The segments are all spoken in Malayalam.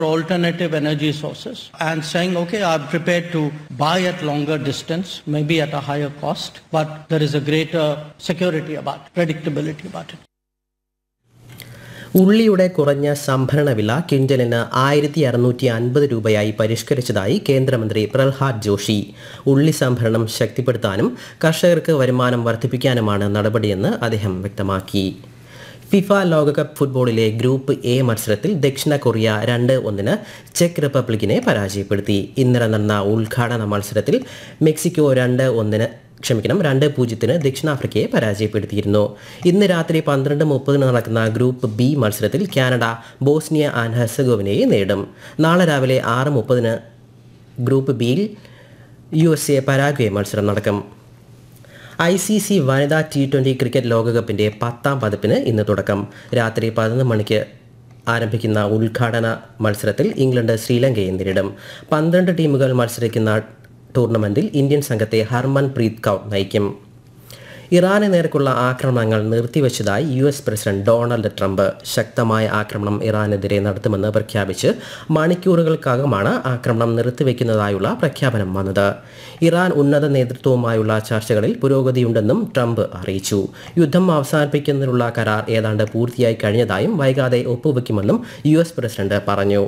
alternative energy sources and saying, okay, I'm prepared to buy at longer distance, maybe at a higher cost, but there is a greater security about it, predictability about it. ഉള്ളിയുടെ കുറഞ്ഞ സംഭരണ വില ക്വിൻ്റലിന് ആയിരത്തി അറുന്നൂറ്റി അൻപത് രൂപയായി പരിഷ്കരിച്ചതായി കേന്ദ്രമന്ത്രി പ്രഹ്ലാദ് ജോഷി ഉള്ളി സംഭരണം ശക്തിപ്പെടുത്താനും കർഷകർക്ക് വരുമാനം വർദ്ധിപ്പിക്കാനുമാണ് നടപടിയെന്ന് അദ്ദേഹം വ്യക്തമാക്കി ഫിഫ ലോകകപ്പ് ഫുട്ബോളിലെ ഗ്രൂപ്പ് എ മത്സരത്തിൽ ദക്ഷിണ കൊറിയ രണ്ട് ഒന്നിന് ചെക്ക് റിപ്പബ്ലിക്കിനെ പരാജയപ്പെടുത്തി ഇന്നലെ നടന്ന ഉദ്ഘാടന മത്സരത്തിൽ മെക്സിക്കോ രണ്ട് ഒന്നിന് ക്ഷമിക്കണം രണ്ട് പൂജ്യത്തിന് ദക്ഷിണാഫ്രിക്കയെ പരാജയപ്പെടുത്തിയിരുന്നു ഇന്ന് രാത്രി പന്ത്രണ്ട് മുപ്പതിന് നടക്കുന്ന ഗ്രൂപ്പ് ബി മത്സരത്തിൽ കാനഡ ബോസ്നിയ ആൻഡ് ഹെർസഗോവിനയെ നേടും നാളെ രാവിലെ ആറ് മുപ്പതിന് ഗ്രൂപ്പ് ബിയിൽ യു എസ് എ പരാഗ്വെ മത്സരം നടക്കും ഐ സി സി വനിതാ ടി ട്വൻ്റി ക്രിക്കറ്റ് ലോകകപ്പിൻ്റെ പത്താം പതിപ്പിന് ഇന്ന് തുടക്കം രാത്രി പതിനൊന്ന് മണിക്ക് ആരംഭിക്കുന്ന ഉദ്ഘാടന മത്സരത്തിൽ ഇംഗ്ലണ്ട് ശ്രീലങ്കയെ നേരിടും പന്ത്രണ്ട് ടീമുകൾ മത്സരിക്കുന്ന ടൂർണമെന്റിൽ ഇന്ത്യൻ സംഘത്തെ ഹർമൻ പ്രീത് കൗർ നയിക്കും ഇറാന് നേർക്കുള്ള ആക്രമണങ്ങൾ നിർത്തിവെച്ചതായി U S president Donald Trump ശക്തമായ ആക്രമണം ഇറാനെതിരെ നടത്തുമെന്ന് പ്രഖ്യാപിച്ച് മണിക്കൂറുകൾക്കകമാണ് ആക്രമണം നിർത്തിവെക്കുന്നതായുള്ള പ്രഖ്യാപനം വന്നത് ഇറാൻ ഉന്നത നേതൃത്വവുമായുള്ള ചർച്ചകളിൽ പുരോഗതിയുണ്ടെന്നും ട്രംപ് അറിയിച്ചു യുദ്ധം അവസാനിപ്പിക്കുന്നതിനുള്ള കരാർ ഏതാണ്ട് പൂർത്തിയായി കഴിഞ്ഞതായും വൈകാതെ ഒപ്പുവെക്കുമെന്നും യു എസ് പ്രസിഡന്റ് പറഞ്ഞു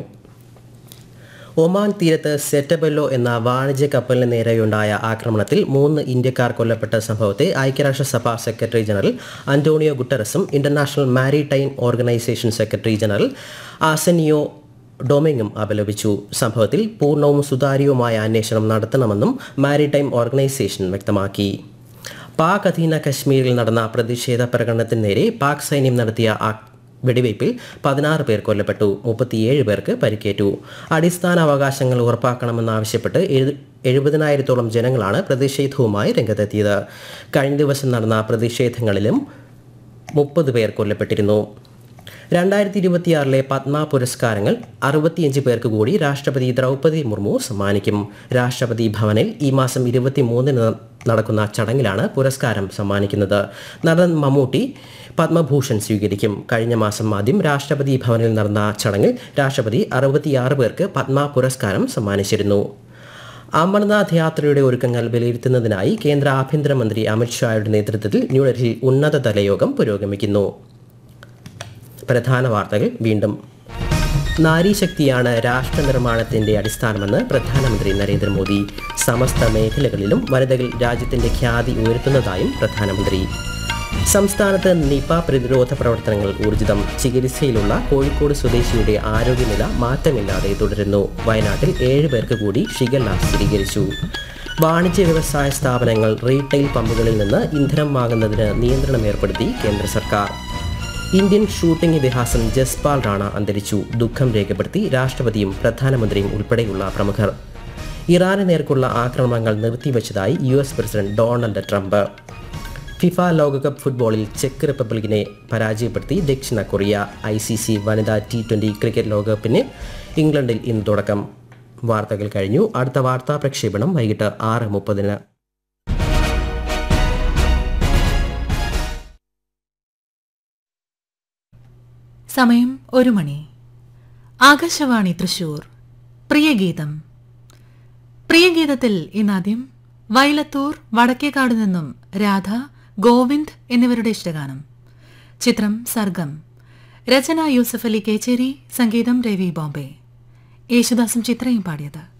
ഒമാൻ തീരത്ത് സെറ്റബെല്ലോ എന്ന വാണിജ്യ കപ്പലിന് നേരെയുണ്ടായ ആക്രമണത്തിൽ മൂന്ന് ഇന്ത്യക്കാർ കൊല്ലപ്പെട്ട സംഭവത്തെ ഐക്യരാഷ്ട്രസഭ സെക്രട്ടറി ജനറൽ അന്റോണിയോ ഗുട്ടറസും international maritime organisation secretary general Arsenio ഡൊമിങ്ങും അപലപിച്ചു സംഭവത്തിൽ പൂർണ്ണവും സുതാര്യവുമായ അന്വേഷണം നടത്തണമെന്നും മാരിടൈം ഓർഗനൈസേഷൻ വ്യക്തമാക്കി പാക് അധീന കശ്മീരിൽ നടന്ന പ്രതിഷേധ പ്രകടനത്തിന് നേരെ പാക് സൈന്യം നടത്തിയ ആ- വെടിവയ്പിൽ പതിനാറ് പേർ കൊല്ലപ്പെട്ടു മുപ്പത്തിയേഴ് പേർക്ക് പരിക്കേറ്റു അടിസ്ഥാന അവകാശങ്ങൾ ഉറപ്പാക്കണമെന്നാവശ്യപ്പെട്ട് എഴു എഴുപതിനായിരത്തോളം ജനങ്ങളാണ് പ്രതിഷേധവുമായി രംഗത്തെത്തിയത് കഴിഞ്ഞ ദിവസം നടന്ന പ്രതിഷേധങ്ങളിലും മുപ്പത് പേർ കൊല്ലപ്പെട്ടിരുന്നു രണ്ടായിരത്തി ഇരുപത്തിയാറിലെ പത്മ പുരസ്കാരങ്ങൾ അറുപത്തിയഞ്ച് പേർക്ക് കൂടി രാഷ്ട്രപതി ദ്രൗപദി മുർമു സമ്മാനിക്കും രാഷ്ട്രപതി ഭവനിൽ ഈ മാസം ഇരുപത്തിമൂന്നിന് നടക്കുന്ന ചടങ്ങിലാണ് പുരസ്കാരം സമ്മാനിക്കുന്നത് നടൻ മമ്മൂട്ടി പത്മഭൂഷൺ സ്വീകരിക്കും കഴിഞ്ഞ മാസം ആദ്യം രാഷ്ട്രപതി ഭവനിൽ നടന്ന ചടങ്ങിൽ രാഷ്ട്രപതി അറുപത്തിയാറ് പേർക്ക് പത്മ പുരസ്കാരം സമ്മാനിച്ചിരുന്നു അമർനാഥ് യാത്രയുടെ ഒരുക്കങ്ങൾ വിലയിരുത്തുന്നതിനായി കേന്ദ്ര ആഭ്യന്തരമന്ത്രി അമിത്ഷായുടെ നേതൃത്വത്തിൽ ന്യൂഡൽഹിയിൽ ഉന്നതതല യോഗം പുരോഗമിക്കുന്നു പ്രധാന വാർത്തകൾ വീണ്ടും നാരീശക്തിയാണ് രാഷ്ട്ര നിർമ്മാണത്തിന്റെ അടിസ്ഥാനമെന്ന് പ്രധാനമന്ത്രി നരേന്ദ്രമോദി സമസ്ത മേഖലകളിലും വനിതകൾ രാജ്യത്തിന്റെ ഖ്യാതി ഉയർത്തുന്നതായും പ്രധാനമന്ത്രി സംസ്ഥാനത്ത് നിപ പ്രതിരോധ പ്രവർത്തനങ്ങൾ ഊർജിതം ചികിത്സയിലുള്ള കോഴിക്കോട് സ്വദേശിയുടെ ആരോഗ്യനില മാറ്റമില്ലാതെ തുടരുന്നു വയനാട്ടിൽ ഏഴ് പേർക്ക് കൂടി ഷിഗല്ല സ്ഥിരീകരിച്ചു വാണിജ്യ വ്യവസായ സ്ഥാപനങ്ങൾ റീറ്റെയിൽ പമ്പുകളിൽ നിന്ന് ഇന്ധനം വാങ്ങുന്നതിന് നിയന്ത്രണം ഏർപ്പെടുത്തി കേന്ദ്ര സർക്കാർ ഇന്ത്യൻ ഷൂട്ടിംഗ് ഇതിഹാസം ജസ്പാൽ റാണ അന്തരിച്ചു ദുഃഖം രേഖപ്പെടുത്തി രാഷ്ട്രപതിയും പ്രധാനമന്ത്രിയും ഉൾപ്പെടെയുള്ള പ്രമുഖർ ഇറാന് നേർക്കുള്ള ആക്രമണങ്ങൾ നിർത്തിവെച്ചതായി U S president Donald Trump FIFA ലോകകപ്പ് ഫുട്ബോളിൽ ചെക്ക് റിപ്പബ്ലിക്കിനെ പരാജയപ്പെടുത്തി ദക്ഷിണ കൊറിയ ഐ സി സി വനിതാ ടി ട്വൻ്റി ക്രിക്കറ്റ് ലോകകപ്പിന് ഇംഗ്ലണ്ടിൽ ഇന്ന് തുടക്കം വാർത്തകൾ കഴിഞ്ഞു അടുത്ത വാർത്താ പ്രക്ഷേപണം വൈകിട്ട് ആറ് മുപ്പതിന് സമയം ഒരു മണി ആകാശവാണി തൃശൂർ പ്രിയഗീതം പ്രിയഗീതത്തിൽ ഇന്നാദ്യം വൈലത്തൂർ വടക്കേക്കാട് നിന്നും രാധ ഗോവിന്ദ് എന്നിവരുടെ ഇഷ്ടഗാനം ചിത്രം സർഗം രചന യൂസഫ് അലി കേച്ചേരി സംഗീതം രവി ബോംബെ യേശുദാസും ചിത്രയും പാടിയത്